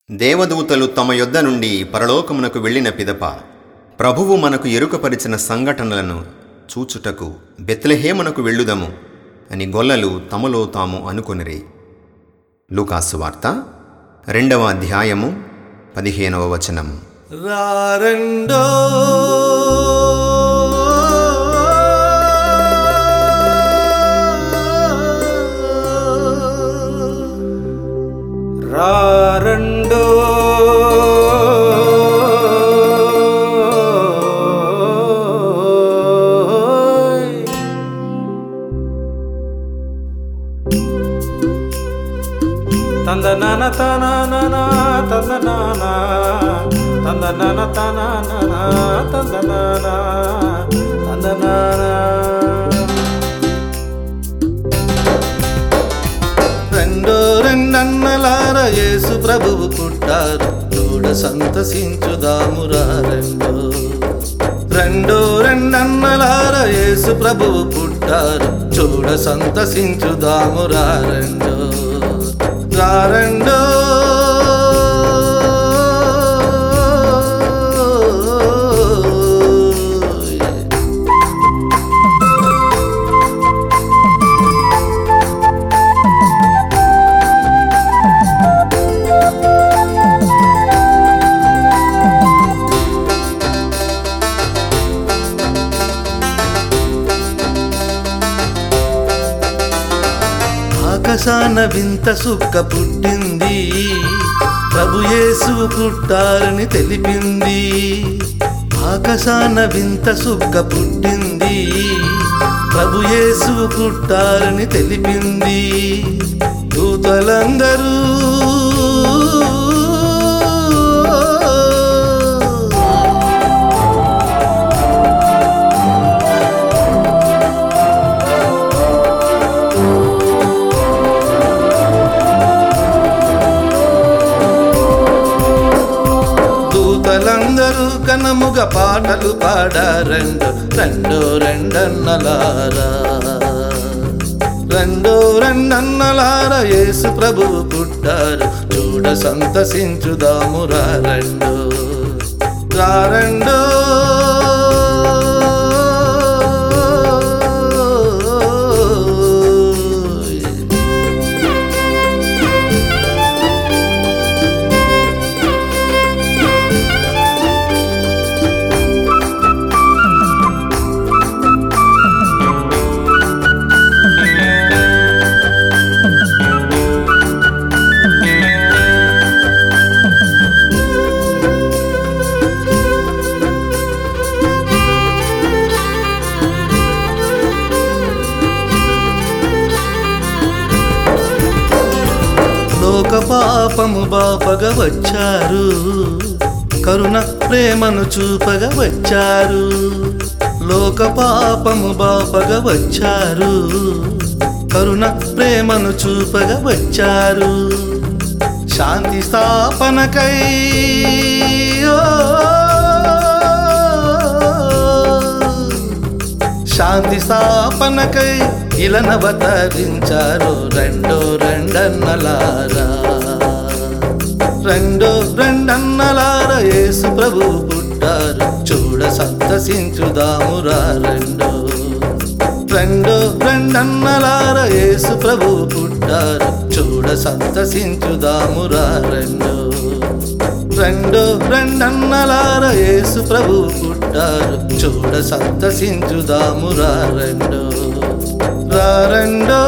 దేవదూతలు తమ యొద్ద నుండి పరలోకమునకు వెళ్ళిన పిదప ప్రభువు మనకు ఎరుకపరిచిన సంఘటనలను చూచుటకు బెత్లెహేమునకు వెళ్ళుదము అని గొల్లలు తమలో తాము అనుకొనిరి లూకాసు వార్త రెండవ అధ్యాయము పదిహేనవ వచనం రారండో రారండో తందనాన తనాన తందనాన తందనాన తనాన తందనాన తందనాన రెండో రెండన్నలార యేసు ప్రభువు పుట్టారు చూడ సంతసించుదామురా రెండో రెండో రెండన్నలార యేసు ప్రభువు పుట్టారు చూడ సంతసించుదామురా రెండో రారెండో ఆకాశాన వింత సుక్క పుట్టింది ప్రభు యేసు పుట్టారని తెలిపింది ఆకాశాన వింత సుక్క పుట్టింది ప్రభు యేసు పుట్టారని తెలిపింది దూతలందరూ దూతలందరూ కనముగ పాటలు పాడారండు రెండో రెండన్నలారా రెండో రెండన్నలార యేసు ప్రభువు పుట్టారు చూడ సంతసించుదామురా రెండో రారెండో లోక పాపము బాపగా వచ్చారు కరుణ ప్రేమను చూపగా వచ్చారు లోక పాపము బాపగా వచ్చారు కరుణ ప్రేమను చూపగా వచ్చారు శాంతి స్థాపనకై ఓ, శాంతి స్థాపనకై ఇలనవతరించారు రెండో రెండన్నలారా రెండో రెండన్నలార యేసు ప్రభు పుట్టారు చూడ సంతసించుదామురా రెండో రెండో రెండన్నలార యేసు ప్రభు పుట్టారు చూడ సంతసించుదామురా రెండో రెండో రెండన్నలార యేసు ప్రభు పుట్టారు చూడ సంతసించుదామురా రెండో రారెండో